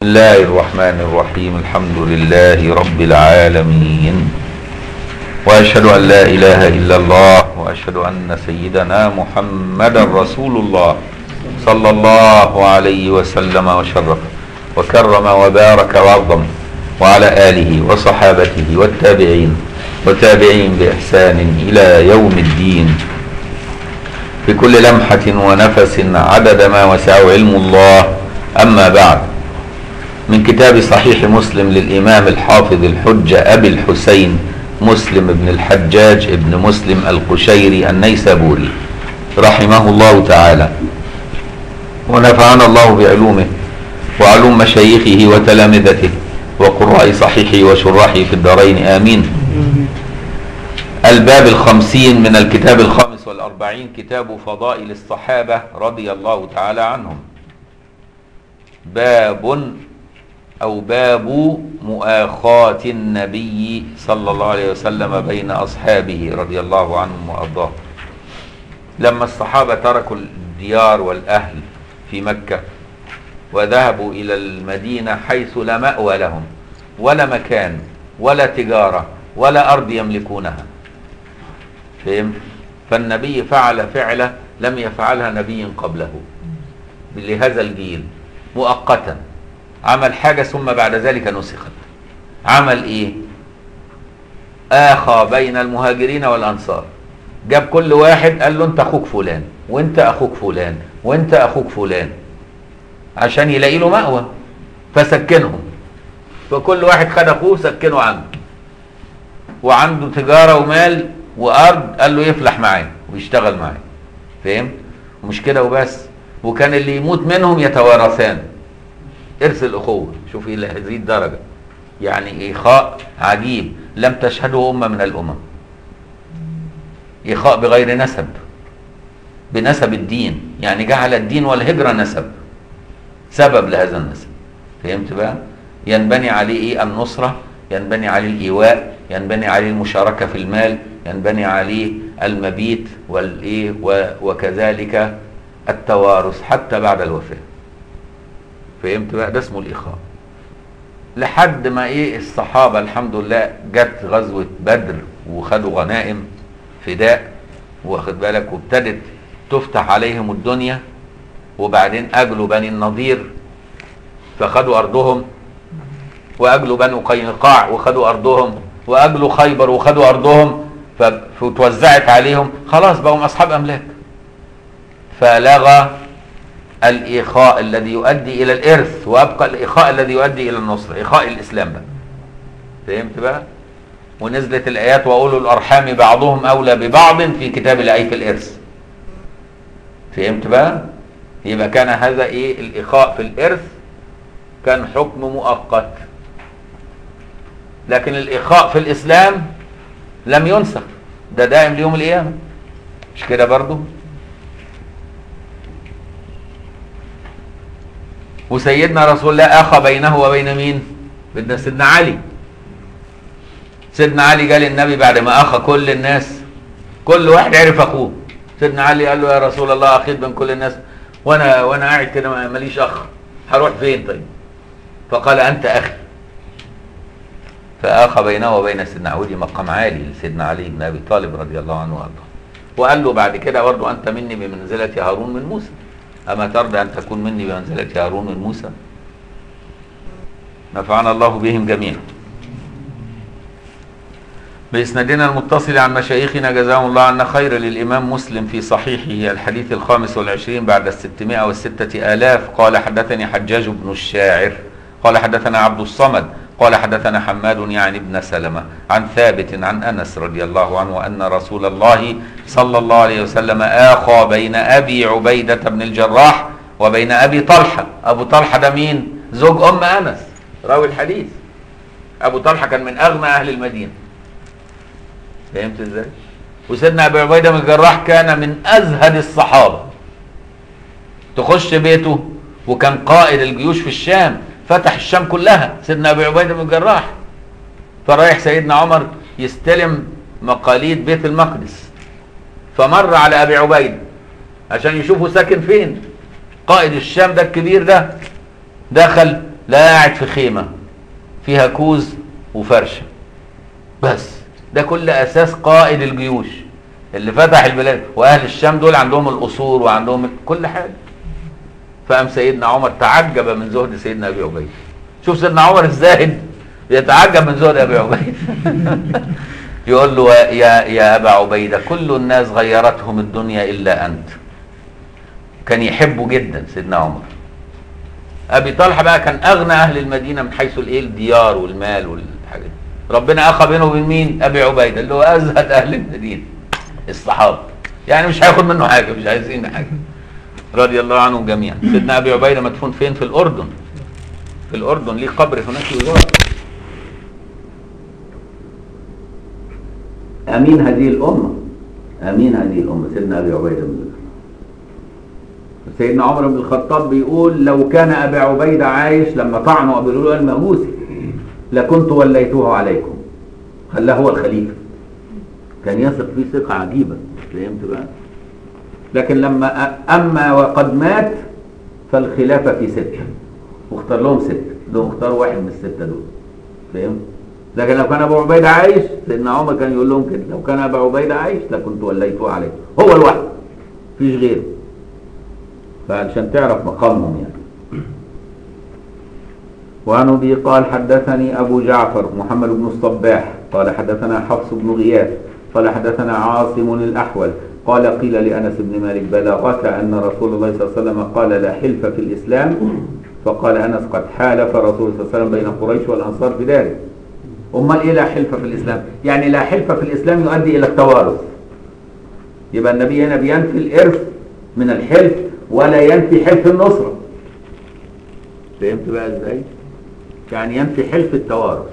بسم الله الرحمن الرحيم الحمد لله رب العالمين واشهد ان لا اله الا الله واشهد ان سيدنا محمدا رسول الله صلى الله عليه وسلم وشرف وكرم وبارك وعظم وعلى اله وصحابته والتابعين وتابعين باحسان الى يوم الدين في كل لمحه ونفس عدد ما وسعه علم الله اما بعد من كتاب صحيح مسلم للإمام الحافظ الحجة أبي الحسين مسلم بن الحجاج ابن مسلم القشيري النيسابوري رحمه الله تعالى ونفعنا الله بعلومه وعلوم مشايخه وتلامذته وقراء صحيحه وشراحه في الدارين آمين الباب الخمسين من الكتاب الخامس والأربعين كتاب فضائل الصحابة رضي الله تعالى عنهم باب أو باب مؤاخاة النبي صلى الله عليه وسلم بين أصحابه رضي الله عنهم وأرضاه لما الصحابة تركوا الديار والأهل في مكة وذهبوا إلى المدينة حيث لا مأوى لهم ولا مكان ولا تجارة ولا أرض يملكونها فهم؟ فالنبي فعل فعلة لم يفعلها نبي قبله لهذا الجيل مؤقتا عمل حاجة ثم بعد ذلك نسخت عمل ايه اخى بين المهاجرين والانصار جاب كل واحد قال له انت اخوك فلان وانت اخوك فلان وانت اخوك فلان عشان يلاقي له مأوى فسكنهم فكل واحد خد اخوه سكنه عنده وعنده تجارة ومال وارض قال له يفلح معاه ويشتغل معاه فهمت ومش كده وبس وكان اللي يموت منهم يتوارثان ارث الاخوه شوف الى هذه الدرجه يعني اخاء عجيب لم تشهده امه من الامم اخاء بغير نسب بنسب الدين يعني جعل الدين والهجره نسب سبب لهذا النسب فهمت بقى ينبني عليه ايه النصره ينبني عليه الايواء ينبني عليه المشاركه في المال ينبني عليه المبيت والايه وكذلك التوارث حتى بعد الوفاه فهمت بقى ده اسمه الاخاء لحد ما ايه الصحابه الحمد لله جت غزوه بدر وخدوا غنائم فداء واخد بالك وابتدت تفتح عليهم الدنيا وبعدين اجلوا بني النضير فخدوا ارضهم واجلوا بنو قينقاع وخدوا ارضهم واجلوا خيبر وخدوا ارضهم فتوزعت عليهم خلاص بقوا اصحاب املاك فلغى الإخاء الذي يؤدي إلى الإرث وأبقى الإخاء الذي يؤدي إلى النصر إخاء الإسلام بقى فهمت بقى ونزلت الآيات وأولو الأرحام بعضهم أولى ببعض في كتاب الله في الإرث فهمت بقى يبقى كان هذا إيه الإخاء في الإرث كان حكم مؤقت لكن الإخاء في الإسلام لم ينسخ ده دائم ليوم القيامة مش كده برضو وسيدنا رسول الله اخى بينه وبين مين بدنا سيدنا علي سيدنا علي قال النبي بعد ما اخى كل الناس كل واحد عرف اخوه سيدنا علي قال له يا رسول الله اخيت بين كل الناس وانا وانا قاعد كده ماليش اخ هروح فين طيب فقال انت اخي فاخى بينه وبين سيدنا علي مقام عالي لسيدنا علي بن ابي طالب رضي الله عنه وارضاه وقال له بعد كده برضه انت مني بمنزله هارون من موسى أما ترضى أن تكون مني بمنزلة هارون من موسى نفعنا الله بهم جميعا بإسنادنا المتصل عن مشايخنا جزاهم الله عنا خير للإمام مسلم في صحيحه الحديث الخامس والعشرين بعد الستمائة والستة آلاف قال حدثني حجاج بن الشاعر قال حدثنا عبد الصمد قال حدثنا حماد يعني ابن سلمة عن ثابت عن أنس رضي الله عنه أن رسول الله صلى الله عليه وسلم آخى بين أبي عبيدة بن الجراح وبين أبي طلحة أبو طلحة ده مين زوج أم أنس راوي الحديث أبو طلحة كان من أغنى أهل المدينة فهمت إزاي وسيدنا أبي عبيدة بن الجراح كان من أزهد الصحابة تخش بيته وكان قائد الجيوش في الشام فتح الشام كلها سيدنا ابي عبيده بن الجراح فرايح سيدنا عمر يستلم مقاليد بيت المقدس فمر على ابي عبيده عشان يشوفوا ساكن فين قائد الشام ده الكبير ده دخل لا قاعد في خيمه فيها كوز وفرشه بس ده كل اساس قائد الجيوش اللي فتح البلاد واهل الشام دول عندهم القصور وعندهم كل حاجه فقام سيدنا عمر تعجب من زهد سيدنا ابي عبيده شوف سيدنا عمر الزاهد يتعجب من زهد ابي عبيده يقول له يا يا ابا عبيده كل الناس غيرتهم الدنيا الا انت كان يحبه جدا سيدنا عمر ابي طلحه بقى كان اغنى اهل المدينه من حيث الايه الديار والمال والحاجات دي. ربنا اخى بينه وبين مين ابي عبيده اللي هو ازهد اهل المدينه الصحابه يعني مش هياخد منه حاجه مش عايزين حاجه رضي الله عنهم جميعا سيدنا ابي عبيده مدفون فين في الاردن في الاردن ليه قبر هناك يزار امين هذه الامه امين هذه الامه سيدنا ابي عبيده بن الجراح سيدنا عمر بن الخطاب بيقول لو كان ابي عبيده عايش لما طعنوا ابي لؤلؤ المهوسي لكنت وليته عليكم خلاه هو الخليفه كان يثق فيه ثقه عجيبه فهمت بقى لكن لما أ- اما وقد مات فالخلافه في سته واختار لهم سته دول اختاروا واحد من السته دول فهمت لكن لو كان ابو عبيده عايش سيدنا عمر كان يقول لهم كده لو كان ابو عبيده عايش لكنت وليته عليكم هو الواحد مفيش غيره فعشان تعرف مقامهم يعني وعن ابي قال حدثني ابو جعفر محمد بن الصباح قال حدثنا حفص بن غياث قال حدثنا عاصم الاحول قال قيل لانس بن مالك بلغك ان رسول الله صلى الله عليه وسلم قال لا حلف في الاسلام فقال انس قد حالف رسول الله صلى الله عليه وسلم بين قريش والانصار في ذلك امال ايه لا حلف في الاسلام يعني لا حلف في الاسلام يؤدي الى التوارث يبقى النبي هنا بينفي الارث من الحلف ولا ينفي حلف النصره فهمت بقى ازاي يعني ينفي حلف التوارث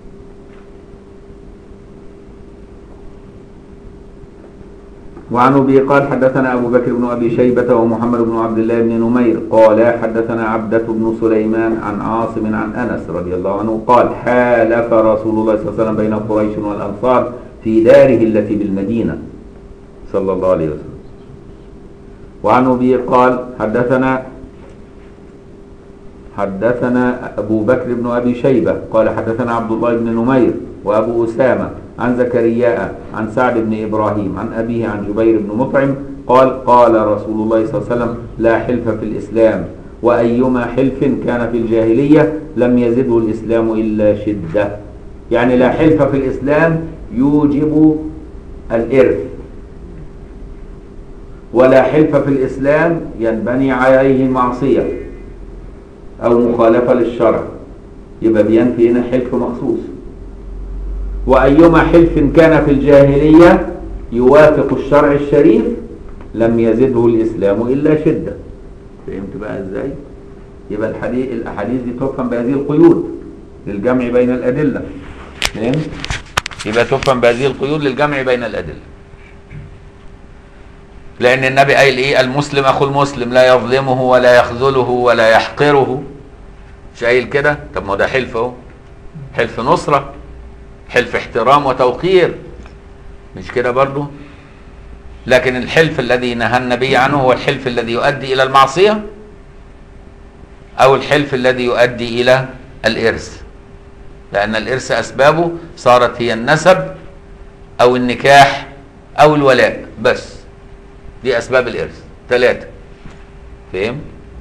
وعن ابي قال حدثنا ابو بكر بن ابي شيبه ومحمد بن عبد الله بن نمير قال حدثنا عبده بن سليمان عن عاصم عن انس رضي الله عنه قال حالف رسول الله صلى الله عليه وسلم بين قريش والانصار في داره التي بالمدينه صلى الله عليه وسلم وعن ابي قال حدثنا حدثنا أبو بكر بن أبي شيبة قال حدثنا عبد الله بن نمير وأبو أسامة عن زكرياء عن سعد بن إبراهيم عن أبيه عن جبير بن مطعم قال قال رسول الله صلى الله عليه وسلم لا حلف في الإسلام وأيما حلف كان في الجاهلية لم يزده الإسلام إلا شدة يعني لا حلف في الإسلام يوجب الإرث ولا حلف في الإسلام ينبني عليه المعصية أو مخالفة للشرع يبقى بينفي هنا حلف مخصوص وأيما حلف كان في الجاهلية يوافق الشرع الشريف لم يزده الإسلام إلا شدة فهمت بقى إزاي؟ يبقى الحديث الأحاديث دي تفهم بهذه القيود للجمع بين الأدلة فهمت؟ يبقى تفهم بهذه القيود للجمع بين الأدلة لأن النبي قايل إيه المسلم أخو المسلم لا يظلمه ولا يخذله ولا يحقره مش قايل كده طب ما هو ده حلف اهو حلف نصرة حلف احترام وتوقير مش كده برضو لكن الحلف الذي نهى النبي عنه هو الحلف الذي يؤدي إلى المعصية أو الحلف الذي يؤدي إلى الإرث لأن الإرث أسبابه صارت هي النسب أو النكاح أو الولاء بس دي أسباب الإرث ثلاثة فهم؟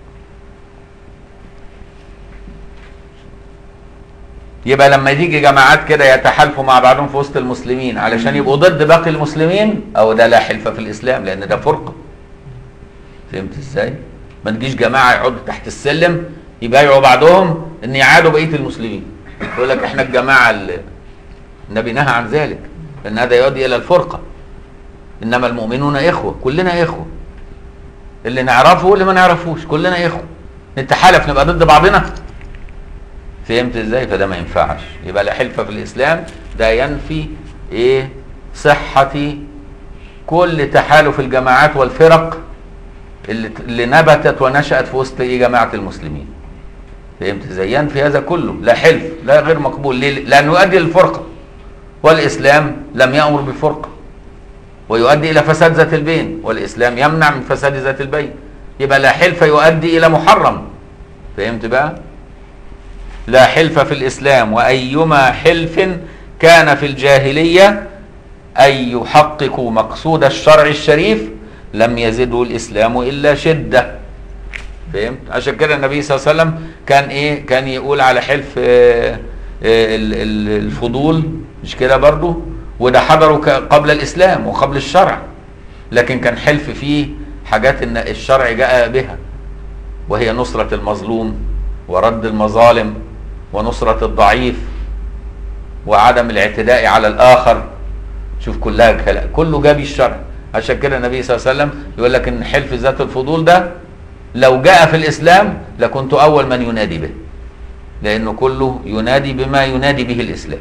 يبقى لما تيجي جماعات كده يتحالفوا مع بعضهم في وسط المسلمين علشان يبقوا ضد باقي المسلمين او ده لا حلف في الاسلام لان ده فرقه فهمت ازاي ما تجيش جماعه يقعدوا تحت السلم يبايعوا بعضهم ان يعادوا بقيه المسلمين يقول لك احنا الجماعه اللي النبي نهى عن ذلك لان هذا يؤدي الى الفرقه انما المؤمنون اخوه كلنا اخوه اللي نعرفه واللي ما نعرفوش كلنا اخوه نتحالف نبقى ضد بعضنا فهمت ازاي فده ما ينفعش يبقى لا حلف في الاسلام ده ينفي ايه صحة كل تحالف الجماعات والفرق اللي, اللي نبتت ونشأت في وسط ايه جماعة المسلمين فهمت ازاي ينفي هذا كله لا حلف لا غير مقبول ليه لانه يؤدي للفرقة والاسلام لم يأمر بالفرقة ويؤدي الى فساد ذات البين والاسلام يمنع من فساد ذات البين يبقى لا حلف يؤدي الى محرم فهمت بقى لا حلف في الإسلام وأيما حلف كان في الجاهلية أن يحققوا مقصود الشرع الشريف لم يزده الإسلام إلا شدة فهمت عشان كده النبي صلى الله عليه وسلم كان ايه كان يقول على حلف آه، آه، ال- ال- الفضول مش كده برضو وده حضره ك- قبل الاسلام وقبل الشرع لكن كان حلف فيه حاجات ان الشرع جاء بها وهي نصرة المظلوم ورد المظالم ونصرة الضعيف وعدم الاعتداء على الآخر شوف كلها كلا- كله جاب الشرع عشان كده النبي صلى الله عليه وسلم يقول لك ان حلف ذات الفضول ده لو جاء في الإسلام لكنت أول من ينادي به لأنه كله ينادي بما ينادي به الإسلام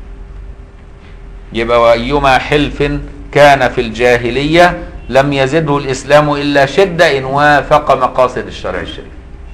يبقى وأيما حلف كان في الجاهلية لم يزده الإسلام إلا شدة إن وافق مقاصد الشرع الشريف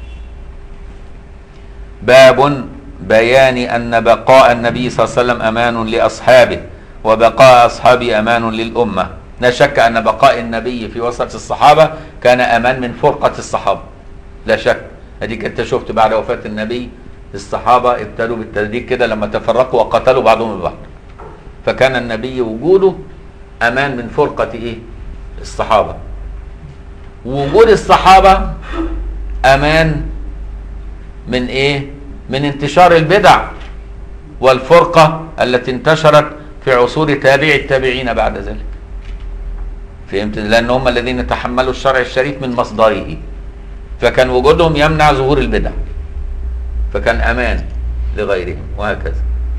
باب بيان أن بقاء النبي صلى الله عليه وسلم أمان لأصحابه وبقاء أصحابه أمان للأمة لا شك أن بقاء النبي في وسط الصحابة كان أمان من فرقة الصحابة لا شك أديك أنت شفت بعد وفاة النبي الصحابة ابتدوا بالتدريج كده لما تفرقوا وقتلوا بعضهم البعض فكان النبي وجوده أمان من فرقة إيه الصحابة وجود الصحابة أمان من إيه من انتشار البدع والفرقة التي انتشرت في عصور تابع التابعين بعد ذلك فهمت لأن هم الذين تحملوا الشرع الشريف من مصدره فكان وجودهم يمنع ظهور البدع فكان أمان لغيرهم وهكذا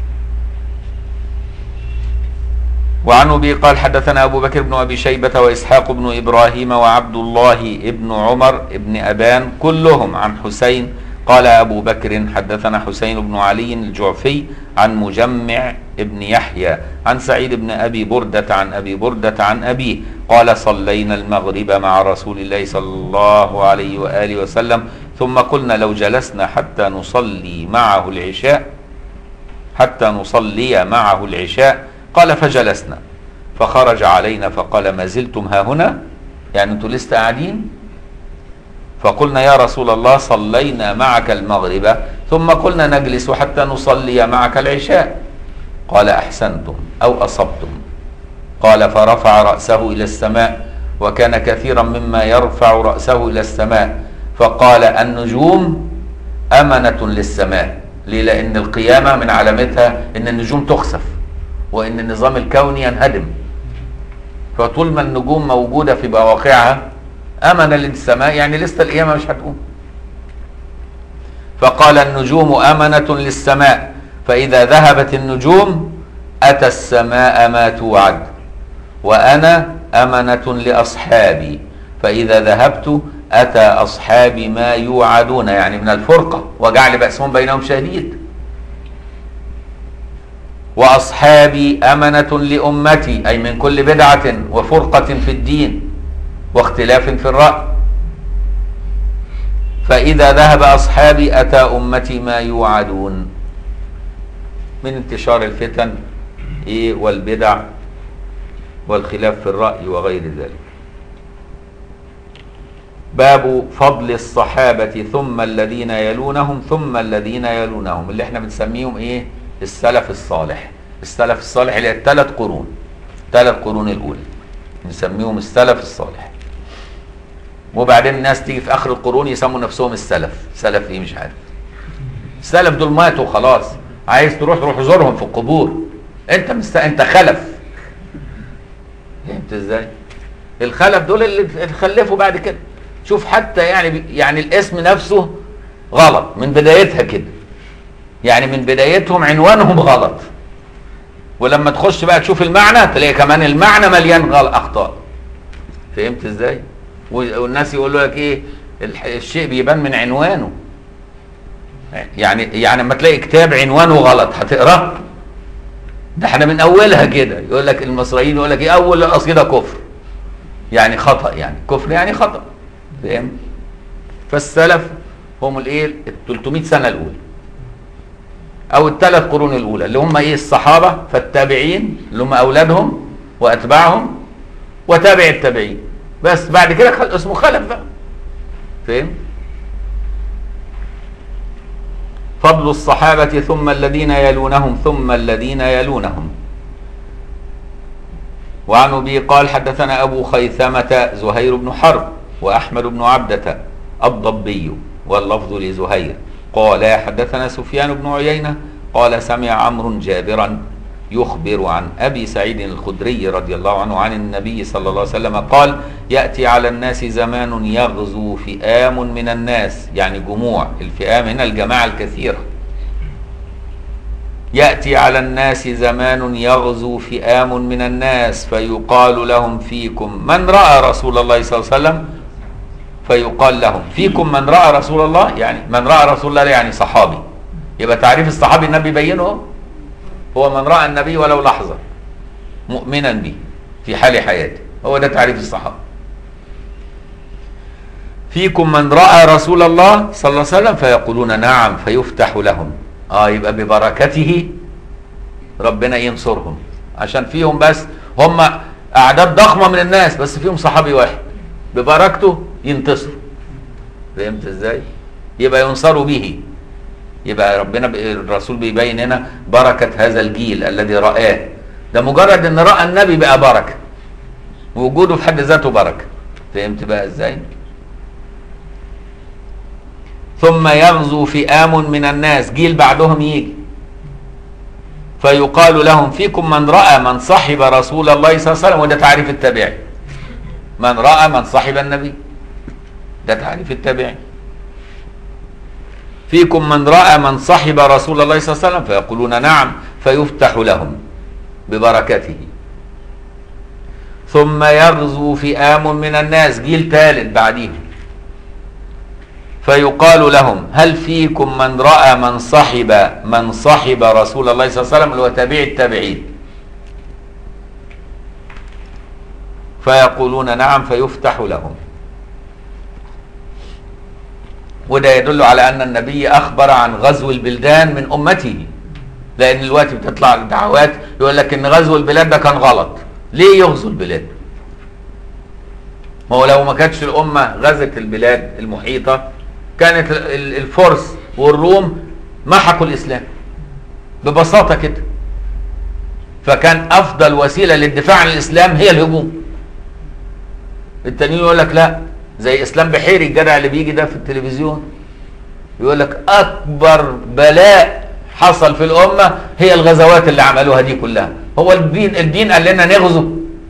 وعن ابي قال حدثنا ابو بكر بن ابي شيبه واسحاق بن ابراهيم وعبد الله بن عمر بن ابان كلهم عن حسين قال ابو بكر حدثنا حسين بن علي الجعفي عن مجمع بن يحيى عن سعيد بن ابي برده عن ابي برده عن ابيه قال صلينا المغرب مع رسول الله صلى الله عليه واله وسلم ثم قلنا لو جلسنا حتى نصلي معه العشاء حتى نصلي معه العشاء قال فجلسنا فخرج علينا فقال ما زلتم ها هنا يعني انتوا لسه قاعدين فقلنا يا رسول الله صلينا معك المغرب ثم قلنا نجلس حتى نصلي معك العشاء قال احسنتم او اصبتم قال فرفع راسه الى السماء وكان كثيرا مما يرفع راسه الى السماء فقال النجوم امنه للسماء ليه لان القيامه من علامتها ان النجوم تخسف وان النظام الكوني ينهدم فطول ما النجوم موجوده في بواقعها امن للسماء يعني لسه القيامه مش هتقوم فقال النجوم امنه للسماء فاذا ذهبت النجوم اتى السماء ما توعد وانا امنه لاصحابي فاذا ذهبت اتى اصحابي ما يوعدون يعني من الفرقه وجعل باسهم بينهم شديد واصحابي امنه لامتي اي من كل بدعه وفرقه في الدين واختلاف في الراي فاذا ذهب اصحابي اتى امتي ما يوعدون من انتشار الفتن ايه والبدع والخلاف في الراي وغير ذلك باب فضل الصحابه ثم الذين يلونهم ثم الذين يلونهم اللي احنا بنسميهم ايه السلف الصالح السلف الصالح اللي هي الثلاث قرون ثلاث قرون الاولى نسميهم السلف الصالح وبعدين الناس تيجي في اخر القرون يسموا نفسهم السلف سلف ايه مش عارف السلف دول ماتوا خلاص عايز تروح روح زورهم في القبور انت مست... انت خلف فهمت ازاي الخلف دول اللي خلفوا بعد كده شوف حتى يعني يعني الاسم نفسه غلط من بدايتها كده يعني من بدايتهم عنوانهم غلط ولما تخش بقى تشوف المعنى تلاقي كمان المعنى مليان غلط اخطاء فهمت ازاي والناس يقولوا لك ايه الشيء بيبان من عنوانه يعني يعني لما تلاقي كتاب عنوانه غلط هتقراه ده احنا من اولها كده يقول لك المصريين يقول لك ايه اول القصيده كفر يعني خطا يعني كفر يعني خطا فاهم فالسلف هم الايه ال 300 سنه الاولى او الثلاث قرون الاولى اللي هم ايه الصحابه فالتابعين اللي هم اولادهم واتباعهم وتابع التابعين بس بعد كده اسمه خلف بقى فاهم فضل الصحابة ثم الذين يلونهم ثم الذين يلونهم وعن أبي قال حدثنا أبو خيثمة زهير بن حرب وأحمد بن عبدة الضبي واللفظ لزهير قال حدثنا سفيان بن عيينة قال سمع عمرو جابرا يخبر عن أبي سعيد الخدري رضي الله عنه عن النبي صلى الله عليه وسلم قال يأتي على الناس زمان يغزو فئام من الناس يعني جموع الفئام هنا الجماعة الكثيرة يأتي على الناس زمان يغزو فئام من الناس فيقال لهم فيكم من رأى رسول الله صلى الله عليه وسلم فيقال لهم فيكم من رأى رسول الله يعني من رأى رسول الله يعني صحابي يبقى تعريف الصحابي النبي بينه هو من رأى النبي ولو لحظة مؤمنا به في حال حياته هو ده تعريف الصحابة فيكم من رأى رسول الله صلى الله عليه وسلم فيقولون نعم فيفتح لهم اه يبقى ببركته ربنا ينصرهم عشان فيهم بس هم اعداد ضخمه من الناس بس فيهم صحابي واحد ببركته ينتصروا فهمت ازاي يبقى ينصروا به يبقى ربنا الرسول بيبين هنا بركه هذا الجيل الذي رآه ده مجرد ان راى النبي بقى بركه وجوده في حد ذاته بركه فهمت بقى ازاي ثم يغزو فئام من الناس جيل بعدهم يجي فيقال لهم فيكم من رأى من صحب رسول الله صلى الله عليه وسلم وده تعريف التابعي من رأى من صحب النبي ده تعريف التابعي فيكم من رأى من صحب رسول الله صلى الله عليه وسلم فيقولون نعم فيفتح لهم ببركته ثم يغزو فئام من الناس جيل ثالث بعديهم فيقال لهم هل فيكم من رأى من صحب من صحب رسول الله صلى الله عليه وسلم اللي هو تابع التابعين فيقولون نعم فيفتح لهم وده يدل على أن النبي أخبر عن غزو البلدان من أمته لأن الوقت بتطلع دعوات يقول لك إن غزو البلاد ده كان غلط ليه يغزو البلاد ما هو لو ما كانتش الأمة غزت البلاد المحيطة كانت الفرس والروم محكوا الاسلام ببساطه كده فكان افضل وسيله للدفاع عن الاسلام هي الهجوم التانيين يقول لك لا زي اسلام بحيري الجدع اللي بيجي ده في التلفزيون يقول لك اكبر بلاء حصل في الامه هي الغزوات اللي عملوها دي كلها هو الدين الدين قال لنا نغزو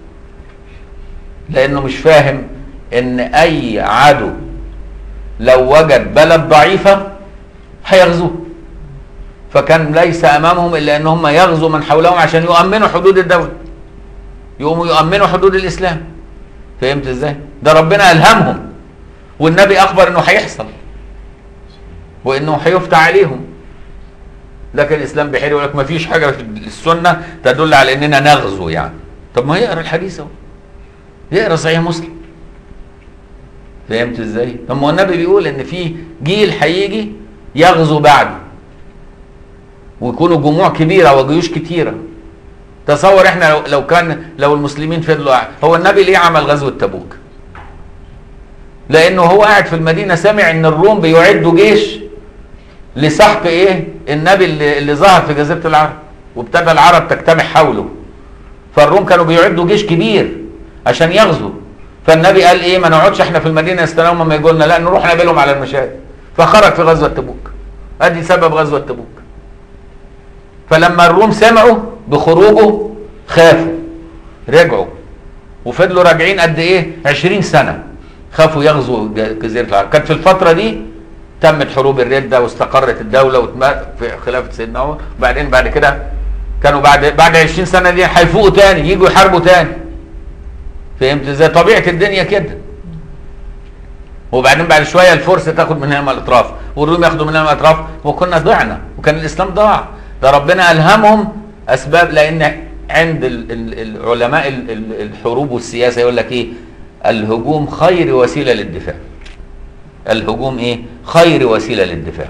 لانه مش فاهم ان اي عدو لو وجد بلد ضعيفة هيغزوه فكان ليس أمامهم إلا أن هم يغزوا من حولهم عشان يؤمنوا حدود الدولة يقوموا يؤمنوا حدود الإسلام فهمت إزاي؟ ده ربنا ألهمهم والنبي أخبر أنه هيحصل وأنه هيفتح عليهم لكن الإسلام بحير يقول لك ما فيش حاجة في السنة تدل على أننا نغزو يعني طب ما يقرأ الحديث أهو يقرأ صحيح مسلم فهمت ازاي؟ طب ما النبي بيقول ان في جيل هيجي يغزو بعده ويكونوا جموع كبيره وجيوش كتيره تصور احنا لو, لو كان لو المسلمين فضلوا هو النبي ليه عمل غزوه تبوك؟ لانه هو قاعد في المدينه سمع ان الروم بيعدوا جيش لسحق ايه؟ النبي اللي, اللي ظهر في جزيره العرب وابتدى العرب تجتمع حوله فالروم كانوا بيعدوا جيش كبير عشان يغزوا فالنبي قال ايه ما نقعدش احنا في المدينه نستناهم لما يجوا لنا لا نروح نقابلهم على المشاهد فخرج في غزوه تبوك ادي سبب غزوه تبوك فلما الروم سمعوا بخروجه خافوا رجعوا وفضلوا راجعين قد ايه 20 سنه خافوا يغزوا جزيره العرب كانت في الفتره دي تمت حروب الرده واستقرت الدوله في خلافه سيدنا عمر وبعدين بعد كده كانوا بعد بعد 20 سنه دي هيفوقوا تاني يجوا يحاربوا تاني فهمت ازاي طبيعه الدنيا كده وبعدين بعد شويه الفرس تاخد من هنا من الاطراف والروم ياخدوا من هنا من الاطراف وكنا ضعنا وكان الاسلام ضاع ده ربنا الهمهم اسباب لان عند ال- ال- العلماء ال- ال- الحروب والسياسه يقول لك ايه الهجوم خير وسيله للدفاع الهجوم ايه خير وسيله للدفاع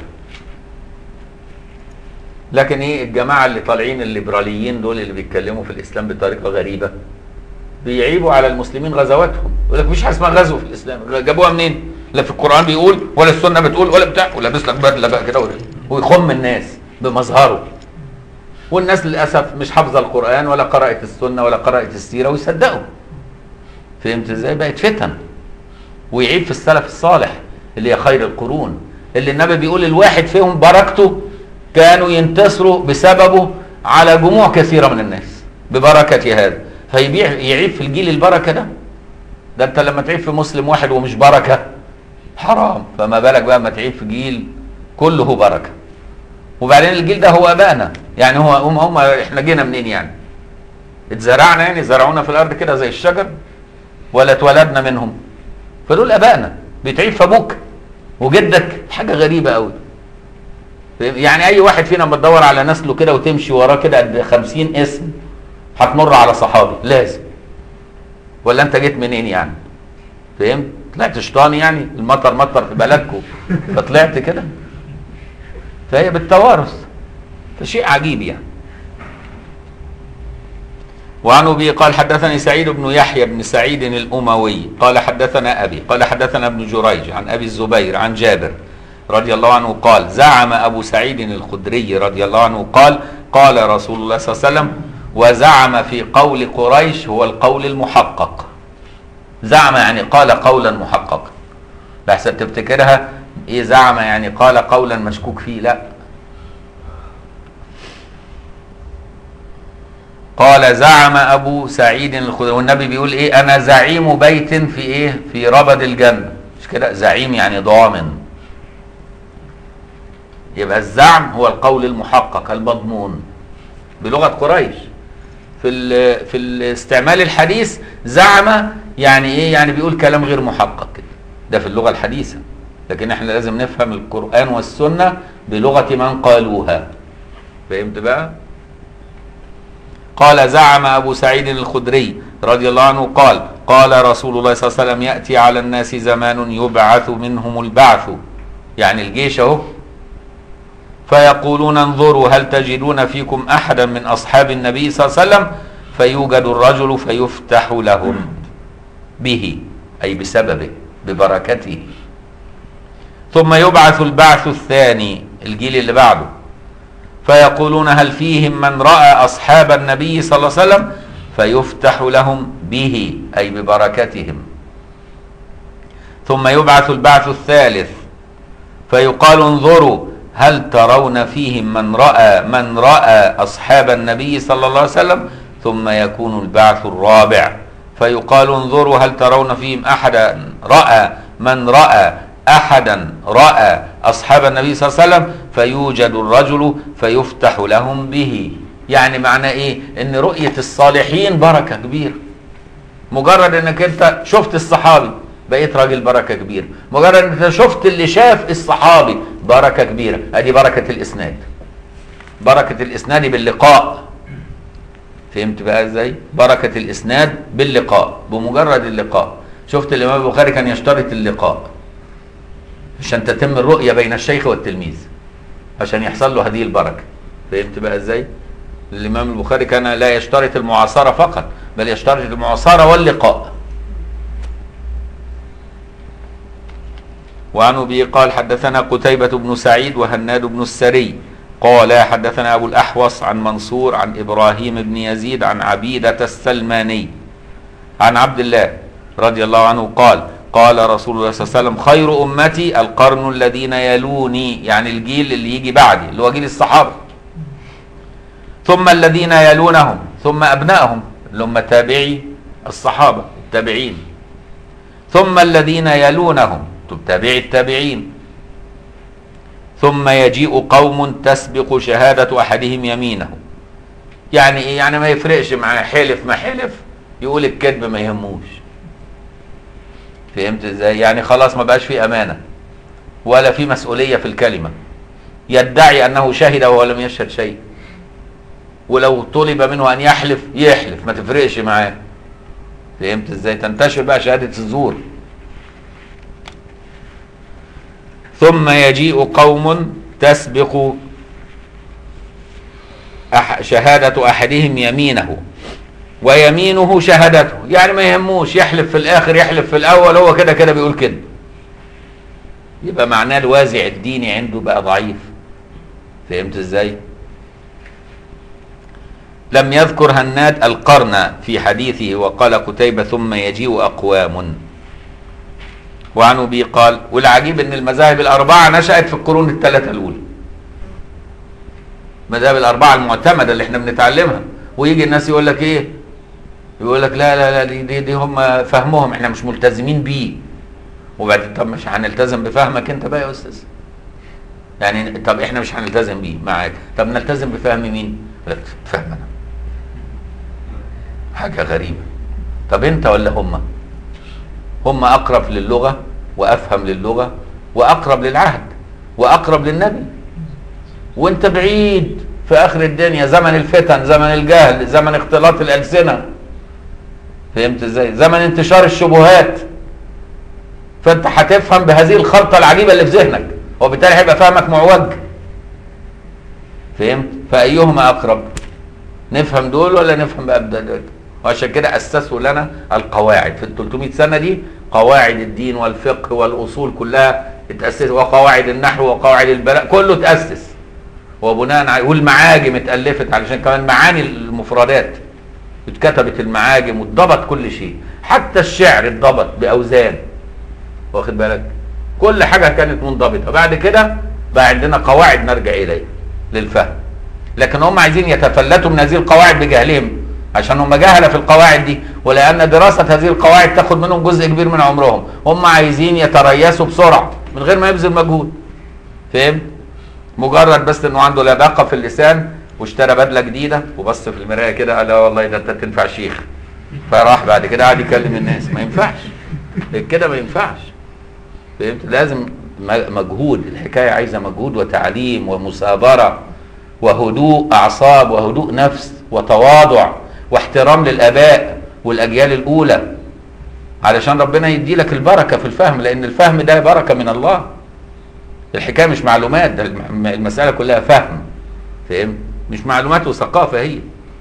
لكن ايه الجماعه اللي طالعين الليبراليين دول اللي بيتكلموا في الاسلام بطريقه غريبه بيعيبوا على المسلمين غزواتهم يقول لك مفيش حاجه اسمها غزو في الاسلام جابوها منين لا في القران بيقول ولا السنه بتقول ولا بتاع ولابس لك بدله بقى كده ويخم الناس بمظهره والناس للاسف مش حافظه القران ولا قرات السنه ولا قرات السيره ويصدقوا فهمت ازاي بقت فتن ويعيب في السلف الصالح اللي هي خير القرون اللي النبي بيقول الواحد فيهم بركته كانوا ينتصروا بسببه على جموع كثيره من الناس ببركه هذا فيبيع يعيب في الجيل البركه ده ده انت لما تعيب في مسلم واحد ومش بركه حرام فما بالك بقى ما تعيب في جيل كله بركه وبعدين الجيل ده هو ابائنا يعني هو هم, هم احنا جينا منين يعني اتزرعنا يعني زرعونا في الارض كده زي الشجر ولا اتولدنا منهم فدول ابائنا بتعيب في ابوك وجدك حاجه غريبه قوي يعني اي واحد فينا لما تدور على نسله كده وتمشي وراه كده قد 50 اسم هتمر على صحابي لازم ولا انت جيت منين يعني فهمت طلعت شيطاني يعني المطر مطر في بلدكم فطلعت كده فهي بالتوارث فشيء عجيب يعني وعن ابي قال حدثني سعيد بن يحيى بن سعيد الاموي قال حدثنا ابي قال حدثنا ابن جريج عن ابي الزبير عن جابر رضي الله عنه قال زعم ابو سعيد الخدري رضي الله عنه قال قال رسول الله صلى الله عليه وسلم وزعم في قول قريش هو القول المحقق زعم يعني قال قولا محققا لحسن تفتكرها ايه زعم يعني قال قولا مشكوك فيه لا قال زعم ابو سعيد الخدري والنبي بيقول ايه انا زعيم بيت في ايه في ربد الجنه مش كده زعيم يعني ضامن يبقى الزعم هو القول المحقق المضمون بلغه قريش في ال في الاستعمال الحديث زعم يعني ايه يعني بيقول كلام غير محقق كده ده في اللغه الحديثه لكن احنا لازم نفهم القران والسنه بلغه من قالوها فهمت بقى قال زعم ابو سعيد الخدري رضي الله عنه قال قال رسول الله صلى الله عليه وسلم ياتي على الناس زمان يبعث منهم البعث يعني الجيش اهو فيقولون انظروا هل تجدون فيكم احدا من اصحاب النبي صلى الله عليه وسلم فيوجد الرجل فيفتح لهم به اي بسببه ببركته ثم يبعث البعث الثاني الجيل اللي بعده فيقولون هل فيهم من راى اصحاب النبي صلى الله عليه وسلم فيفتح لهم به اي ببركتهم ثم يبعث البعث الثالث فيقال انظروا هل ترون فيهم من راى من راى اصحاب النبي صلى الله عليه وسلم ثم يكون البعث الرابع فيقال انظروا هل ترون فيهم احدا راى من راى احدا راى اصحاب النبي صلى الله عليه وسلم فيوجد الرجل فيفتح لهم به يعني معنى ايه ان رؤيه الصالحين بركه كبيره مجرد انك انت شفت الصحابي بقيت راجل بركه كبيره مجرد انك شفت اللي شاف الصحابي بركه كبيره ادي بركه الاسناد بركه الاسناد باللقاء فهمت بقى ازاي بركه الاسناد باللقاء بمجرد اللقاء شفت الامام البخاري كان يشترط اللقاء عشان تتم الرؤيه بين الشيخ والتلميذ عشان يحصل له هذه البركه فهمت بقى ازاي الامام البخاري كان لا يشترط المعاصره فقط بل يشترط المعاصره واللقاء وعن ابي قال حدثنا قتيبة بن سعيد وهناد بن السري قال حدثنا ابو الاحوص عن منصور عن ابراهيم بن يزيد عن عبيدة السلماني عن عبد الله رضي الله عنه قال قال رسول الله صلى الله عليه وسلم خير امتي القرن الذين يلوني يعني الجيل اللي يجي بعدي اللي هو جيل الصحابه ثم الذين يلونهم ثم ابنائهم اللي هم تابعي الصحابه التابعين ثم الذين يلونهم تابعي التابعين ثم يجيء قوم تسبق شهادة أحدهم يمينه يعني إيه؟ يعني ما يفرقش معاه حلف ما حلف يقول الكذب ما يهموش فهمت ازاي يعني خلاص ما بقاش في أمانة ولا في مسؤولية في الكلمة يدعي أنه شهد وهو لم يشهد شيء ولو طلب منه أن يحلف يحلف ما تفرقش معاه فهمت ازاي تنتشر بقى شهادة الزور ثم يجيء قوم تسبق أح شهادة أحدهم يمينه ويمينه شهادته يعني ما يهموش يحلف في الآخر يحلف في الأول هو كده كده بيقول كده يبقى معناه الوازع الديني عنده بقى ضعيف فهمت ازاي لم يذكر هناد القرن في حديثه وقال قتيبة ثم يجيء أقوام وعن أبي قال والعجيب أن المذاهب الأربعة نشأت في القرون الثلاثة الأولى المذاهب الأربعة المعتمدة اللي احنا بنتعلمها ويجي الناس يقول لك ايه يقول لك لا لا لا دي, دي, دي هم فهمهم احنا مش ملتزمين بيه وبعدين طب مش هنلتزم بفهمك انت بقى يا استاذ يعني طب احنا مش هنلتزم بيه معاك طب نلتزم بفهم مين يقول لك فهمنا حاجه غريبه طب انت ولا هم هم اقرب للغه وافهم للغه واقرب للعهد واقرب للنبي وانت بعيد في اخر الدنيا زمن الفتن زمن الجهل زمن اختلاط الالسنه فهمت ازاي زمن انتشار الشبهات فانت هتفهم بهذه الخلطه العجيبه اللي في ذهنك وبالتالي هيبقى فهمك معوج فهمت فايهما اقرب نفهم دول ولا نفهم بقى دول وعشان كده اسسوا لنا القواعد في ال 300 سنه دي قواعد الدين والفقه والاصول كلها اتاسست وقواعد النحو وقواعد البلاء كله اتاسس وبناء على والمعاجم اتالفت علشان كمان معاني المفردات اتكتبت المعاجم واتضبط كل شيء حتى الشعر اتضبط باوزان واخد بالك كل حاجه كانت منضبطه بعد كده بقى عندنا قواعد نرجع اليها للفهم لكن هم عايزين يتفلتوا من هذه القواعد بجهلهم عشان هم جهله في القواعد دي ولان دراسه هذه القواعد تاخد منهم جزء كبير من عمرهم هم عايزين يتريثوا بسرعه من غير ما يبذل مجهود فهمت مجرد بس انه عنده لباقه في اللسان واشترى بدله جديده وبص في المرايه كده قال لا والله ده انت تنفع شيخ فراح بعد كده قعد يكلم الناس ما ينفعش كده ما ينفعش فهمت لازم مجهود الحكايه عايزه مجهود وتعليم ومثابره وهدوء اعصاب وهدوء نفس وتواضع واحترام للاباء والاجيال الاولى علشان ربنا يدي لك البركه في الفهم لان الفهم ده بركه من الله الحكايه مش معلومات ده المساله كلها فهم فهمت مش معلومات وثقافه هي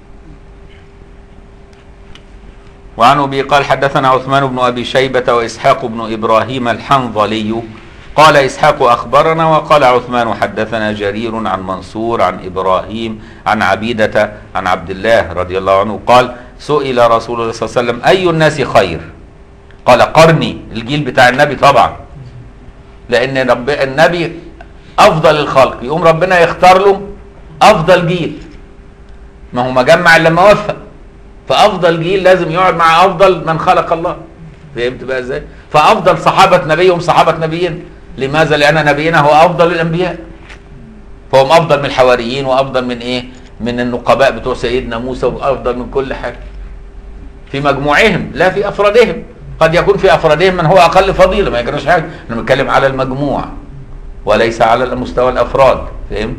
وعن ابي قال حدثنا عثمان بن ابي شيبه واسحاق بن ابراهيم الحنظلي قال اسحاق اخبرنا وقال عثمان حدثنا جرير عن منصور عن ابراهيم عن عبيده عن عبد الله رضي الله عنه قال سئل رسول الله صلى الله عليه وسلم اي الناس خير قال قرني الجيل بتاع النبي طبعا لان رب النبي افضل الخلق يقوم ربنا يختار له افضل جيل ما هو مجمع لما وفق فافضل جيل لازم يقعد مع افضل من خلق الله فهمت بقى ازاي فافضل صحابه نبيهم صحابه نبيين لماذا لان نبينا هو افضل الانبياء فهم افضل من الحواريين وافضل من ايه من النقباء بتوع سيدنا موسى وافضل من كل حاجه في مجموعهم لا في افرادهم قد يكون في افرادهم من هو اقل فضيله ما يجراش حاجه احنا بنتكلم على المجموع وليس على مستوى الافراد فهمت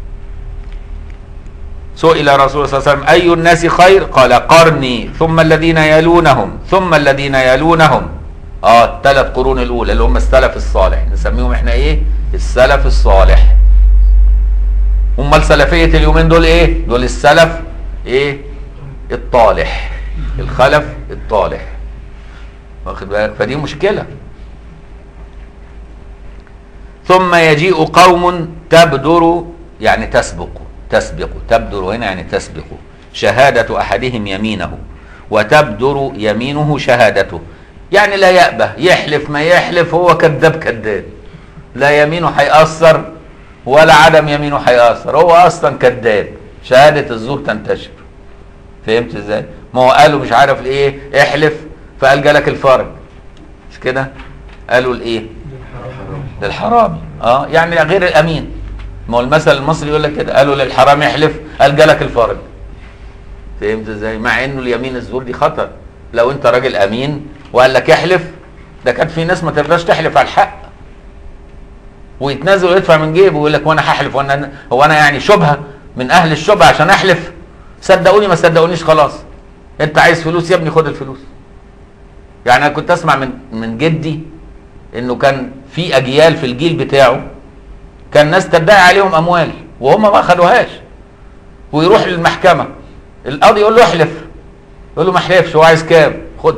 سئل رسول الله صلى الله عليه وسلم اي الناس خير قال قرني ثم الذين يلونهم ثم الذين يلونهم اه الثلاث قرون الاولى اللي هم السلف الصالح نسميهم احنا ايه السلف الصالح امال سلفيه اليومين دول ايه دول السلف ايه الطالح الخلف الطالح واخد بالك فدي مشكله ثم يجيء قوم تبدر يعني تسبق تسبق تبدر هنا يعني تسبق شهادة أحدهم يمينه وتبدر يمينه شهادته يعني لا يأبه يحلف ما يحلف هو كذاب كذاب لا يمينه هيأثر ولا عدم يمينه هيأثر هو أصلا كذاب شهادة الزور تنتشر فهمت ازاي؟ ما هو قالوا مش عارف ايه احلف فقال جالك الفرج مش كده؟ قالوا الايه؟ للحرامي اه يعني غير الامين ما هو المثل المصري يقول لك كده قالوا للحرام يحلف قال جالك الفرج فهمت ازاي مع انه اليمين الزور دي خطر لو انت راجل امين وقال لك احلف ده كان في ناس ما ترضاش تحلف على الحق ويتنازل ويدفع من جيبه ويقول لك وانا هحلف وانا هو انا يعني شبهه من اهل الشبهه عشان احلف صدقوني ما صدقونيش خلاص انت عايز فلوس يا ابني خد الفلوس يعني انا كنت اسمع من من جدي انه كان في اجيال في الجيل بتاعه كان ناس تدعي عليهم اموال وهم ما خدوهاش ويروح للمحكمه القاضي يقول له احلف يقول له ما احلفش هو عايز كام خد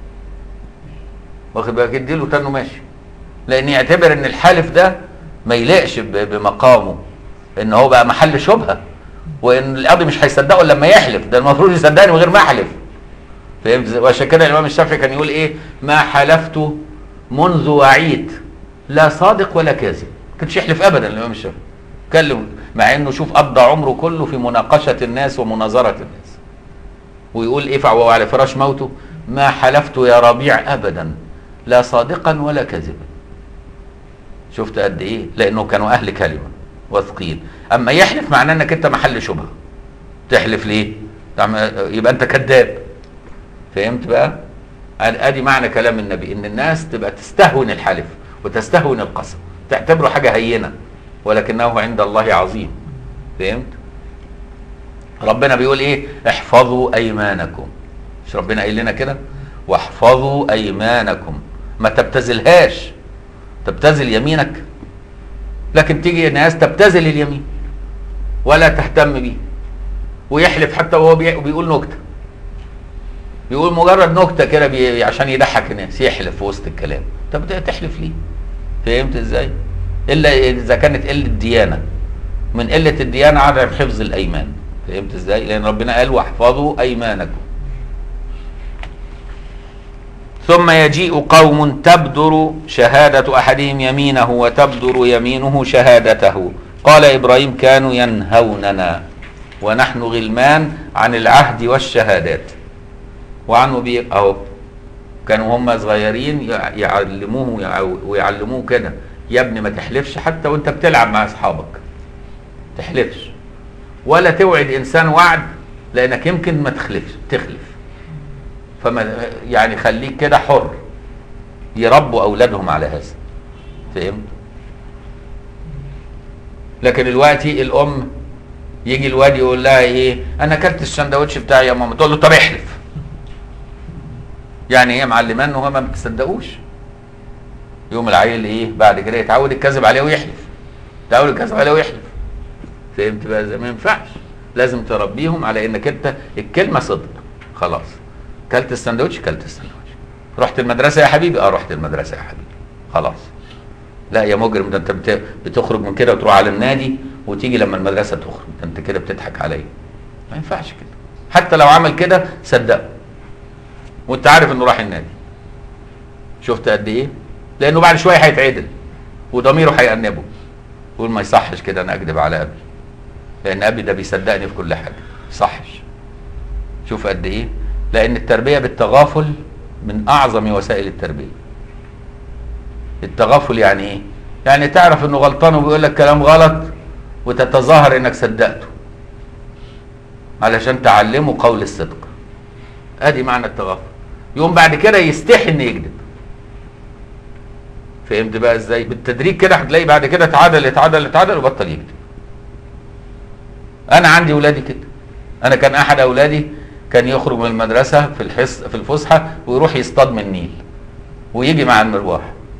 واخد بالك اديله تاني ماشي لان يعتبر ان الحالف ده ما يليقش بمقامه ان هو بقى محل شبهه وان القاضي مش هيصدقه إلا لما يحلف ده المفروض يصدقني من غير ما احلف فهمت إزاي؟ وعشان كده الامام الشافعي كان يقول ايه ما حلفت منذ وعيت لا صادق ولا كاذب ما كانش يحلف ابدا الامام الشافعي كلم مع انه شوف قضى عمره كله في مناقشه الناس ومناظره الناس ويقول ايه وهو على فراش موته ما حلفت يا ربيع ابدا لا صادقا ولا كاذبا شفت قد ايه لانه كانوا اهل كلمه واثقين اما يحلف معناه انك انت محل شبهه تحلف ليه تعم- يبقى انت كذاب فهمت بقى ادي معنى كلام النبي ان الناس تبقى تستهون الحلف وتستهون القسم تعتبره حاجه هينه ولكنه عند الله عظيم فهمت ربنا بيقول ايه احفظوا ايمانكم مش ربنا قايل لنا كده واحفظوا ايمانكم ما تبتذلهاش تبتذل يمينك لكن تيجي ناس تبتذل اليمين ولا تهتم بيه ويحلف حتى وهو بي- بيقول نكته بيقول مجرد نكته كده بي... عشان يضحك الناس يحلف في وسط الكلام طب ده تحلف ليه فهمت ازاي الا اذا كانت قله ديانه من قله الديانه عدم حفظ الايمان فهمت ازاي لان ربنا قال واحفظوا ايمانكم ثم يجيء قوم تبدر شهادة أحدهم يمينه وتبدر يمينه شهادته قال إبراهيم كانوا ينهوننا ونحن غلمان عن العهد والشهادات وعنه بي أهو كانوا هم صغيرين يع- يعلموه يع- ويعلموه كده يا ابني ما تحلفش حتى وانت بتلعب مع اصحابك تحلفش ولا توعد انسان وعد لانك يمكن ما تخلفش تخلف فما يعني خليك كده حر يربوا اولادهم على هذا فهمت لكن دلوقتي الام يجي الواد يقول لها ايه انا اكلت السندوتش بتاعي يا ماما تقول له طب احلف يعني هي معلماه ان هو ما بتصدقوش يوم العيل ايه بعد كده يتعود الكذب عليه ويحلف يتعود الكذب عليه ويحلف فهمت بقى ازاي ما ينفعش لازم تربيهم على انك انت الكلمه صدق خلاص كلت السندوتش كلت السندوتش رحت المدرسه يا حبيبي اه رحت المدرسه يا حبيبي خلاص لا يا مجرم ده انت بت- بتخرج من كده وتروح على النادي وتيجي لما المدرسه تخرج ده انت كده بتضحك عليا ما ينفعش كده حتى لو عمل كده صدقه وانت عارف انه راح النادي شفت قد ايه لانه بعد شويه هيتعدل وضميره هيأنبه يقول ما يصحش كده انا اكذب على ابي لان ابي ده بيصدقني في كل حاجه ما يصحش شوف قد ايه لان التربيه بالتغافل من اعظم وسائل التربيه التغافل يعني ايه يعني تعرف انه غلطان وبيقول لك كلام غلط وتتظاهر انك صدقته علشان تعلمه قول الصدق ادي معنى التغافل يوم بعد كده يستحي انه يكذب فهمت بقى ازاي بالتدريج كده هتلاقي بعد كده اتعدل اتعدل اتعدل وبطل يكذب انا عندي ولادي كده انا كان احد اولادي كان يخرج من المدرسه في الحص في الفسحه ويروح يصطاد من النيل ويجي مع المروح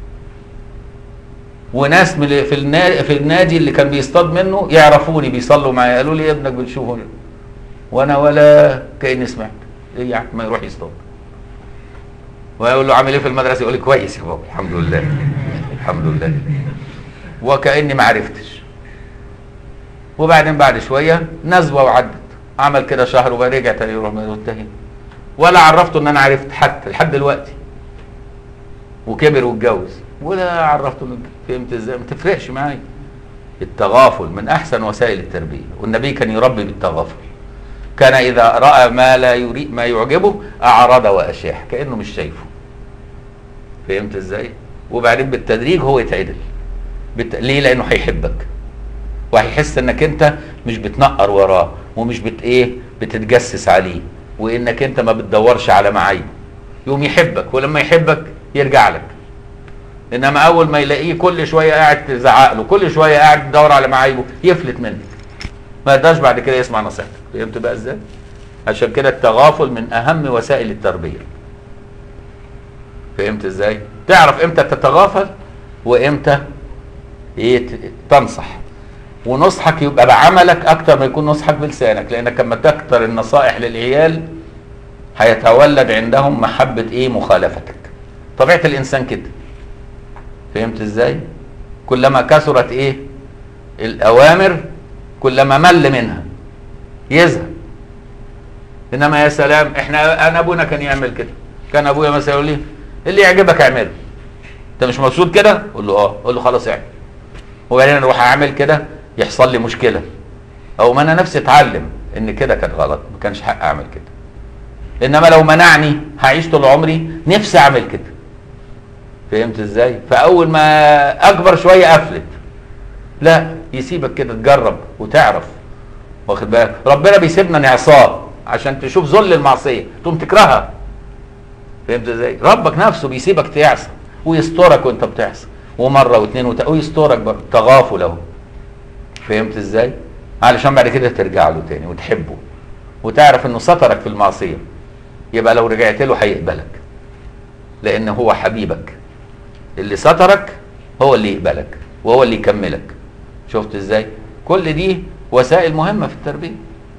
وناس من في النادي في النادي اللي كان بيصطاد منه يعرفوني بيصلوا معايا قالوا لي ابنك بنشوفه وانا ولا كاني سمعت ايه يعني ما يروح يصطاد ويقول له عامل ايه في المدرسه يقول لي كويس يا بابا الحمد لله الحمد لله وكاني ما عرفتش وبعدين بعد شويه نزوه وعدت عمل كده شهر ورجع تاني يروح منتهي ولا عرفته ان انا عرفت حتى لحد دلوقتي وكبر واتجوز ولا عرفته ان فهمت ازاي ما تفرقش معايا التغافل من احسن وسائل التربيه والنبي كان يربي بالتغافل كان اذا راى ما لا يريد ما يعجبه اعرض واشاح كانه مش شايفه فهمت ازاي وبعدين بالتدريج هو يتعدل بت... ليه لانه هيحبك وهيحس انك انت مش بتنقر وراه ومش بت ايه بتتجسس عليه وانك انت ما بتدورش على معايبه يقوم يحبك ولما يحبك يرجع لك انما اول ما يلاقيه كل شويه قاعد تزعق له كل شويه قاعد تدور على معايبه يفلت منك ما يقدرش بعد كده يسمع نصيحتك فهمت بقى ازاي عشان كده التغافل من اهم وسائل التربيه فهمت ازاي تعرف امتى تتغافل وامتى ايه ت- تنصح ونصحك يبقى بعملك اكتر ما يكون نصحك بلسانك لانك لما تكتر النصائح للعيال هيتولد عندهم محبة ايه مخالفتك طبيعة الانسان كده فهمت ازاي كلما كثرت ايه الاوامر كلما مل منها يزهق انما يا سلام احنا انا ابونا كان يعمل كده كان ابويا مثلا يقول لي اللي يعجبك اعمله انت مش مبسوط كده اقول له اه اقول له خلاص اعمل وبعدين اروح اعمل كده يحصل لي مشكله او ما انا نفسي اتعلم ان كده كانت غلط ما كانش حق اعمل كده انما لو منعني هعيش طول عمري نفسي اعمل كده فهمت ازاي فاول ما اكبر شويه افلت لا يسيبك كده تجرب وتعرف واخد بالك ربنا بيسيبنا نعصاه عشان تشوف ذل المعصيه تقوم تكرهها فهمت ازاي ربك نفسه بيسيبك تعصى ويسترك وانت بتعصى ومره واثنين وت... ويسترك برضه تغافل اهو فهمت ازاي علشان بعد كده ترجع له تاني وتحبه وتعرف انه سترك في المعصيه يبقى لو رجعت له هيقبلك لان هو حبيبك اللي سترك هو اللي يقبلك وهو اللي يكملك شفت ازاي كل دي وسائل مهمه في التربيه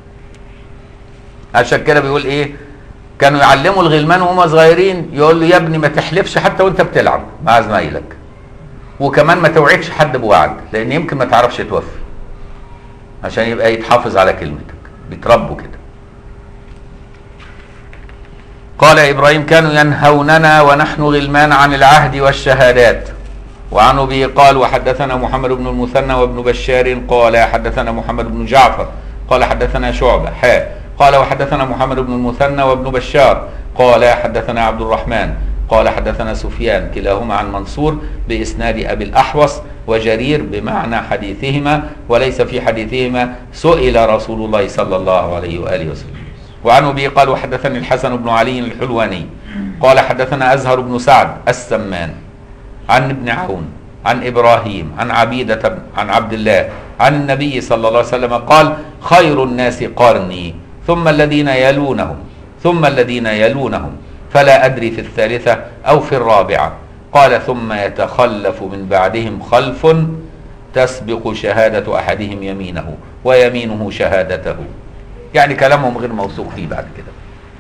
عشان كده بيقول ايه كانوا يعلموا الغلمان وهم صغيرين يقول له يا ابني ما تحلفش حتى وانت بتلعب مع زمايلك وكمان ما توعدش حد بوعد لان يمكن ما تعرفش توفي عشان يبقى يتحافظ على كلمتك بيتربوا كده قال ابراهيم كانوا ينهوننا ونحن غلمان عن العهد والشهادات وعن ابي قال وحدثنا محمد بن المثنى وابن بشار قال حدثنا محمد بن جعفر قال حدثنا شعبه حاء قال وحدثنا محمد بن المثنى وابن بشار قال حدثنا عبد الرحمن قال حدثنا سفيان كلاهما عن منصور باسناد ابي الاحوص وجرير بمعنى حديثهما وليس في حديثهما سئل رسول الله صلى الله عليه واله وسلم وعن ابي قال وحدثني الحسن بن علي الحلواني قال حدثنا ازهر بن سعد السمان عن ابن عون عن ابراهيم عن عبيده عن عبد الله عن النبي صلى الله عليه وسلم قال خير الناس قرني ثم الذين يلونهم ثم الذين يلونهم فلا ادري في الثالثه او في الرابعه قال ثم يتخلف من بعدهم خلف تسبق شهاده احدهم يمينه ويمينه شهادته يعني كلامهم غير موثوق فيه بعد كده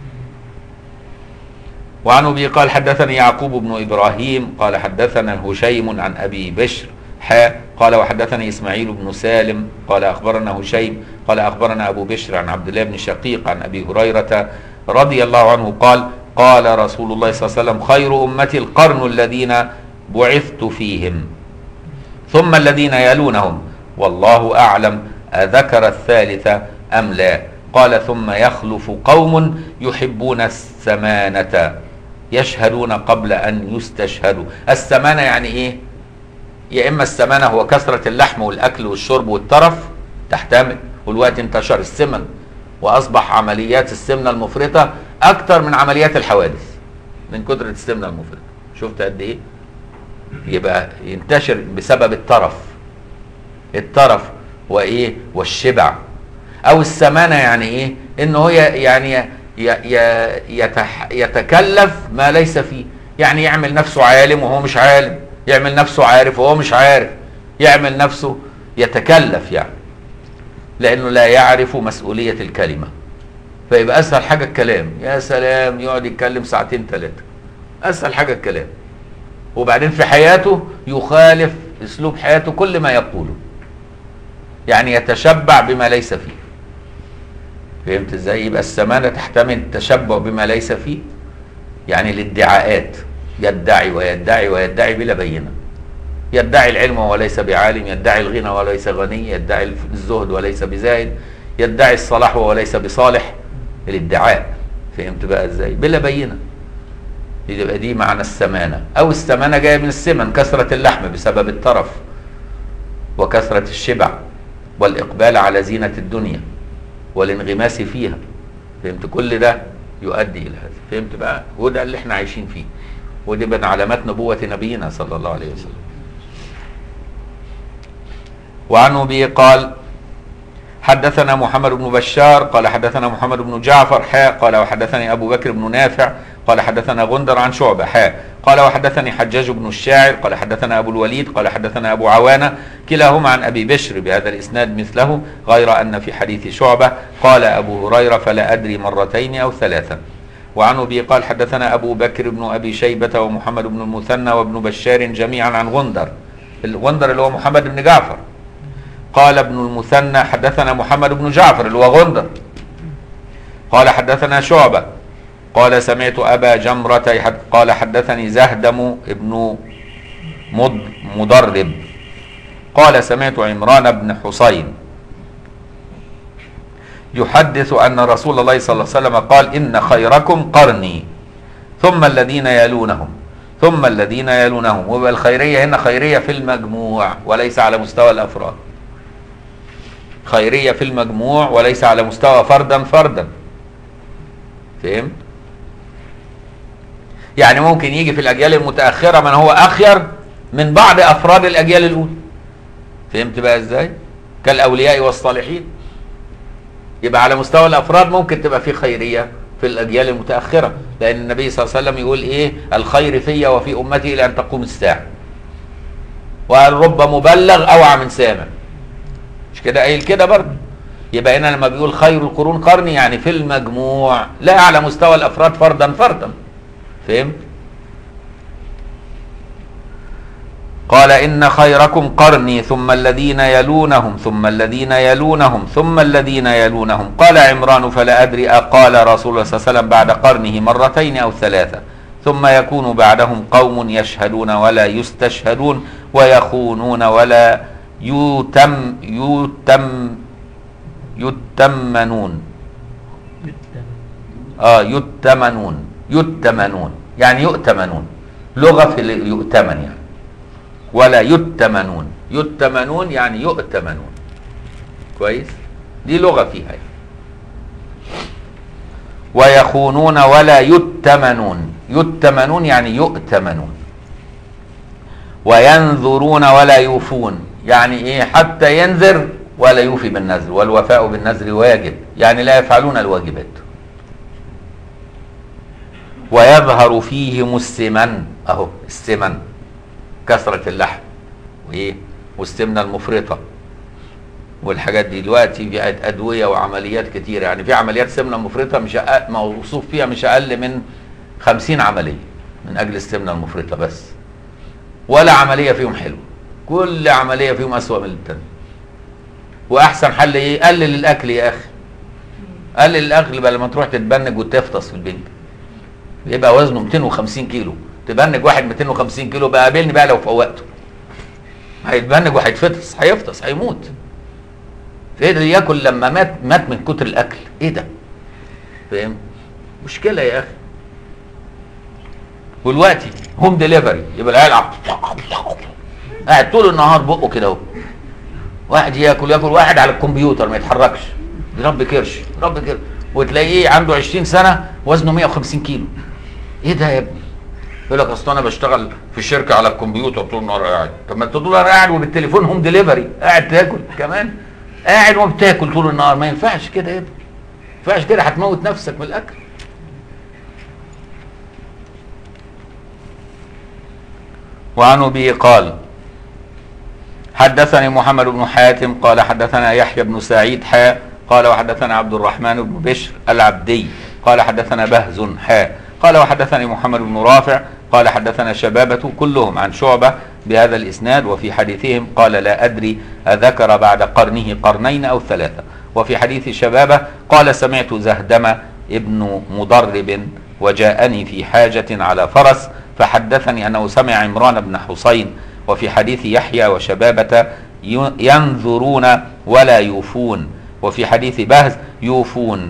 وعن ابي قال حدثني يعقوب بن ابراهيم قال حدثنا هشيم عن ابي بشر حاء قال وحدثني اسماعيل بن سالم قال اخبرنا هشيم قال اخبرنا ابو بشر عن عبد الله بن شقيق عن ابي هريره رضي الله عنه قال قال رسول الله صلى الله عليه وسلم خير امتي القرن الذين بعثت فيهم ثم الذين يلونهم والله اعلم اذكر الثالثه ام لا قال ثم يخلف قوم يحبون السمانه يشهدون قبل ان يستشهدوا السمانه يعني ايه يا اما السمانه هو كثره اللحم والاكل والشرب والترف تحتمل والوقت انتشر السمن واصبح عمليات السمنه المفرطه اكتر من عمليات الحوادث من كثره السمنه المفرطه شفت قد ايه يبقى ينتشر بسبب الترف الترف وايه والشبع او السمانه يعني ايه انه هو يعني ي- ي- يتح يتكلف ما ليس فيه يعني يعمل نفسه عالم وهو مش عالم يعمل نفسه عارف وهو مش عارف يعمل نفسه يتكلف يعني لانه لا يعرف مسؤوليه الكلمه فيبقى اسهل حاجه الكلام يا سلام يقعد يتكلم ساعتين ثلاثه اسهل حاجه الكلام وبعدين في حياته يخالف اسلوب حياته كل ما يقوله يعني يتشبع بما ليس فيه فهمت ازاي يبقى السمانه تحتمل التشبع بما ليس فيه يعني الادعاءات يدعي ويدعي ويدعي بلا بينه يدعي العلم وليس بعالم يدعي الغنى وليس غني يدعي الزهد وليس بزاهد يدعي الصلاح وليس بصالح الادعاء فهمت بقى ازاي بلا بينه يبقى دي معنى السمانه او السمانه جايه من السمن كثره اللحم بسبب الترف وكثره الشبع والاقبال على زينه الدنيا والانغماس فيها فهمت كل ده يؤدي الى هذا فهمت بقى وده اللي احنا عايشين فيه ودي من علامات نبوة نبينا صلى الله عليه وسلم وعن أبي قال حدثنا محمد بن بشار قال حدثنا محمد بن جعفر حاء قال وحدثني أبو بكر بن نافع قال حدثنا غندر عن شعبة حاء قال وحدثني حجاج بن الشاعر قال حدثنا أبو الوليد قال حدثنا أبو عوانة كلاهما عن أبي بشر بهذا الإسناد مثله غير أن في حديث شعبة قال أبو هريرة فلا أدري مرتين أو ثلاثة وعن ابي قال حدثنا ابو بكر بن ابي شيبه ومحمد بن المثنى وابن بشار جميعا عن غندر الغندر اللي هو محمد بن جعفر قال ابن المثنى حدثنا محمد بن جعفر اللي هو غندر قال حدثنا شعبة قال سمعت أبا جمرة يحد- قال حدثني زهدم ابن مد مدرب قال سمعت عمران بن حسين يحدث أن رسول الله صلى الله عليه وسلم قال إن خيركم قرني ثم الذين يلونهم ثم الذين يلونهم ويبقى الخيرية هنا خيرية في المجموع وليس على مستوى الأفراد خيرية في المجموع وليس على مستوى فردا فردا فهمت؟ يعني ممكن يجي في الأجيال المتأخرة من هو أخير من بعض أفراد الأجيال الأولى فهمت بقى إزاي؟ كالأولياء والصالحين يبقى على مستوى الافراد ممكن تبقى في خيريه في الاجيال المتاخره لان النبي صلى الله عليه وسلم يقول ايه الخير في وفي امتي الى ان تقوم الساعه وقال رب مبلغ اوعى من سامع مش كده قايل كده برضه يبقى هنا لما بيقول خير القرون قرني يعني في المجموع لا على مستوى الافراد فردا فردا فهمت قال إن خيركم قرني ثم الذين يلونهم ثم الذين يلونهم ثم الذين يلونهم قال عمران فلا أدري أقال رسول الله صلى الله عليه وسلم بعد قرنه مرتين أو ثلاثة ثم يكون بعدهم قوم يشهدون ولا يستشهدون ويخونون ولا يتم يتم يتمنون اه يتمنون يتمنون يعني يؤتمنون لغة في ال- يؤتمن يعني ولا يتمنون يتمنون يعني يؤتمنون كويس دي لغة فيها يعني. ويخونون ولا يتمنون يتمنون يعني يؤتمنون وينذرون ولا يوفون يعني ايه حتى ينذر ولا يوفي بالنذر والوفاء بالنذر واجب يعني لا يفعلون الواجبات ويظهر فيهم السمن اهو السمن كثرة اللحم وايه والسمنة المفرطة والحاجات دي دلوقتي بقت ادوية وعمليات كتير يعني في عمليات سمنة مفرطة مش أقل موصوف فيها مش اقل من خمسين عملية من اجل السمنة المفرطة بس ولا عملية فيهم حلوة كل عملية فيهم اسوأ من التانية واحسن حل ايه قلل الاكل يا اخي قلل الاكل بقى لما تروح تتبنج وتفطس في البنج يبقى وزنه 250 كيلو تبنج واحد 250 كيلو بقى قابلني بقى لو فوقته هيتبنج وهيتفطس هيفطس هيموت فقدر ياكل لما مات مات من كتر الاكل ايه ده فاهم مشكله يا اخي ودلوقتي هوم ديليفري يبقى العيال قاعد- قاعد طول النهار بقه كده اهو واحد ياكل ياكل واحد على الكمبيوتر ما يتحركش يربي كرش يربي كرش وتلاقيه عنده 20 سنه وزنه 150 كيلو ايه ده يا ابني يقول لك اصل انا بشتغل في الشركه على الكمبيوتر طول النهار قاعد طب ما انت طول النهار قاعد وبالتليفون هوم ديليفري قاعد تاكل كمان قاعد وبتاكل طول النهار ما ينفعش كده يا ابني ما ينفعش كده هتموت نفسك من الاكل وعن ابي قال حدثني محمد بن حاتم قال حدثنا يحيى بن سعيد حاء قال وحدثنا عبد الرحمن بن بشر العبدي قال حدثنا بهز حاء قال وحدثني محمد بن رافع قال حدثنا شبابة كلهم عن شعبة بهذا الإسناد وفي حديثهم قال لا أدري أذكر بعد قرنه قرنين أو ثلاثة وفي حديث شبابة قال سمعت زهدم ابن مضرب وجاءني في حاجة على فرس فحدثني أنه سمع عمران بن حسين وفي حديث يحيى وشبابة ي- ينذرون ولا يوفون وفي حديث بهز يوفون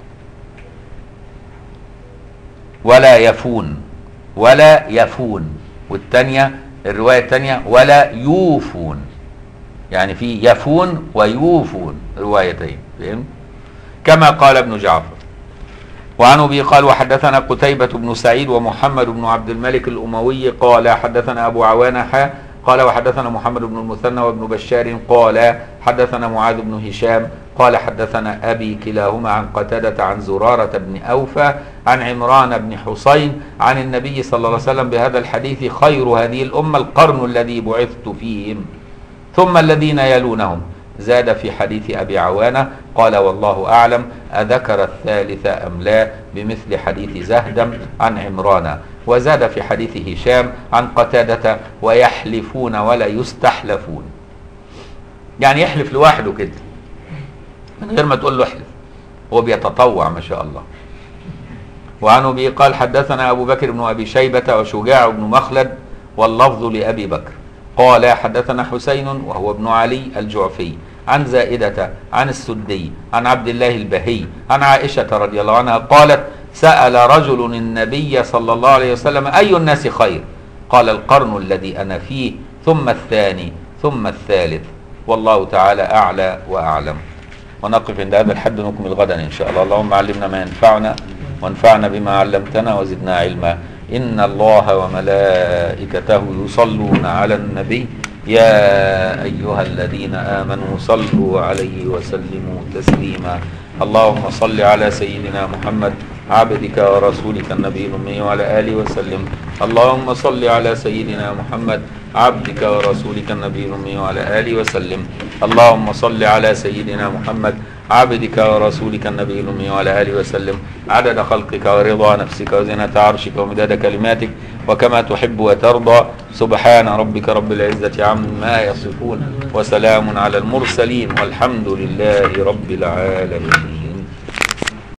ولا يفون ولا يفون والتانية الرواية التانية ولا يوفون يعني في يفون ويوفون روايتين فهمت كما قال ابن جعفر وعن ابي قال وحدثنا قتيبة بن سعيد ومحمد بن عبد الملك الاموي قال حدثنا ابو عوانة حا قال وحدثنا محمد بن المثنى وابن بشار قال حدثنا معاذ بن هشام قال حدثنا ابي كلاهما عن قتادة عن زرارة بن اوفى عن عمران بن حسين عن النبي صلى الله عليه وسلم بهذا الحديث خير هذه الامة القرن الذي بعثت فيهم ثم الذين يلونهم زاد في حديث أبي عوانة قال والله أعلم أذكر الثالث أم لا بمثل حديث زهدم عن عمران وزاد في حديث هشام عن قتادة ويحلفون ولا يستحلفون يعني يحلف لوحده كده من غير ما تقول له احلف هو بيتطوع ما شاء الله وعن ابي قال حدثنا ابو بكر بن ابي شيبه وشجاع بن مخلد واللفظ لابي بكر قال حدثنا حسين وهو ابن علي الجعفي عن زائدة عن السدي عن عبد الله البهي عن عائشة رضي الله عنها قالت سأل رجل النبي صلى الله عليه وسلم أي الناس خير قال القرن الذي أنا فيه ثم الثاني ثم الثالث والله تعالى أعلى وأعلم ونقف عند هذا الحد نكمل غدا إن شاء الله اللهم علمنا ما ينفعنا وانفعنا بما علمتنا وزدنا علما إن الله وملائكته يصلون على النبي يا أيها الذين آمنوا صلوا عليه وسلموا تسليما اللهم صل على سيدنا محمد عبدك ورسولك النبي الأمي وعلى آله وسلم اللهم صل على سيدنا محمد عبدك ورسولك النبي الأمي وعلى آله وسلم اللهم صل على سيدنا محمد عبدك ورسولك النبي الأمي وعلى آله وسلم عدد خلقك ورضا نفسك وزنة عرشك ومداد كلماتك وكما تحب وترضى سبحان ربك رب العزة عما يصفون وسلام على المرسلين والحمد لله رب العالمين